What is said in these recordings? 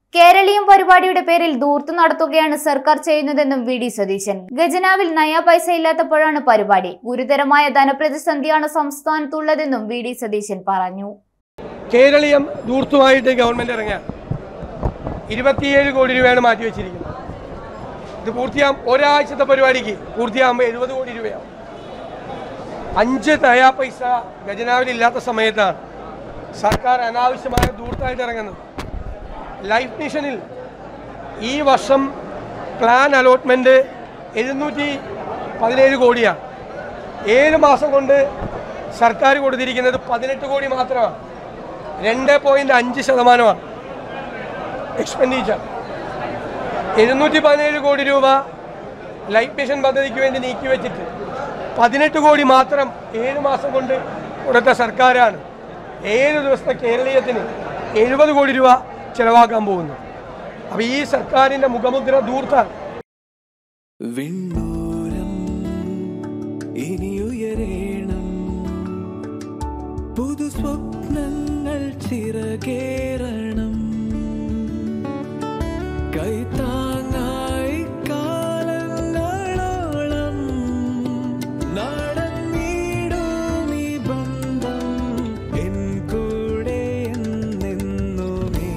കേരളീയം പരിപാടിയുടെ പേരിൽ ദൂർത്തു നടത്തുകയാണ് സർക്കാർ ചെയ്യുന്നതെന്നും വി ഡി സതീശൻ ഖജനാവിൽ നയാ പൈസ ഇല്ലാത്തപ്പോഴാണ് പരിപാടി ഗുരുതരമായ ധനപ്രതിസന്ധിയാണ് സംസ്ഥാനത്തുള്ളതെന്നും വി ഡി സതീശൻ പറഞ്ഞു കേരളീയം ദൂർത്തുമായിട്ട് ഗവൺമെൻറ് ഇറങ്ങിയ ഇരുപത്തിയേഴ് കോടി രൂപയാണ് മാറ്റി വെച്ചിരിക്കുന്നത് ഇത് പൂർത്തിയാകും ഒരാഴ്ചത്തെ പരിപാടിക്ക് പൂർത്തിയാകുമ്പോൾ എഴുപത് കോടി രൂപയാവും അഞ്ച് തയാ പൈസ ഖജനാവിലില്ലാത്ത സമയത്താണ് സർക്കാർ അനാവശ്യമായ ദൂർത്തായിട്ട് ഇറങ്ങുന്നത് ലൈഫ് മിഷനിൽ ഈ വർഷം പ്ലാൻ അലോട്ട്മെൻറ്റ് എഴുന്നൂറ്റി പതിനേഴ് കോടിയാണ് ഏഴ് മാസം കൊണ്ട് സർക്കാർ കൊടുത്തിരിക്കുന്നത് പതിനെട്ട് കോടി മാത്രമാണ് രണ്ട് പോയിൻറ്റ് അഞ്ച് ശതമാനമാണ് എക്സ്പെൻഡിച്ചർ എഴുന്നൂറ്റി പതിനേഴ് കോടി രൂപ ലൈഫ് മിഷൻ പദ്ധതിക്ക് വേണ്ടി നീക്കി വെച്ചിട്ട് പതിനെട്ട് കോടി മാത്രം ഏഴ് മാസം കൊണ്ട് കൊടുത്ത സർക്കാരാണ് ഏഴ് ദിവസത്തെ കേരളീയത്തിന് എഴുപത് കോടി രൂപ ചിലവാക്കാൻ പോകുന്നു അപ്പോൾ ഈ സർക്കാരിൻ്റെ മുഖമുദ്ര ദൂർത്താണ് വിണ്ണൂരം ഇനിയുയരേണം പുതു സ്വപ്നങ്ങൾ ചിറകേറണം കൈത്താങ്ങായി കാലങ്ങളോളം നടന്നിടും ഈ ബന്ധം എൻ കൂടെ എന്നെന്നുമേ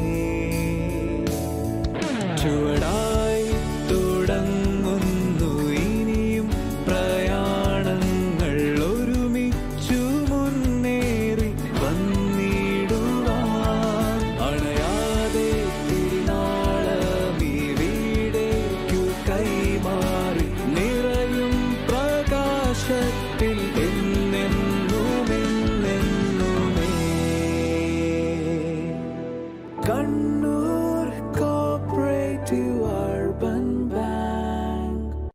ചുവടായി തുടങ്ങുന്നു ഇനിയും പ്രയാണങ്ങൾ ഒരുമിച്ചു മുന്നേറി വന്നിടുവാൻ അണയാതെ തിരുനാളമീ വീടേക്കു കൈമാറി നിറയും പ്രകാശത്തിൽ എന്നെന്നുമെന്നെന്നുമേ കണ്ണൂർ കോപ്പറേറ്റീവ്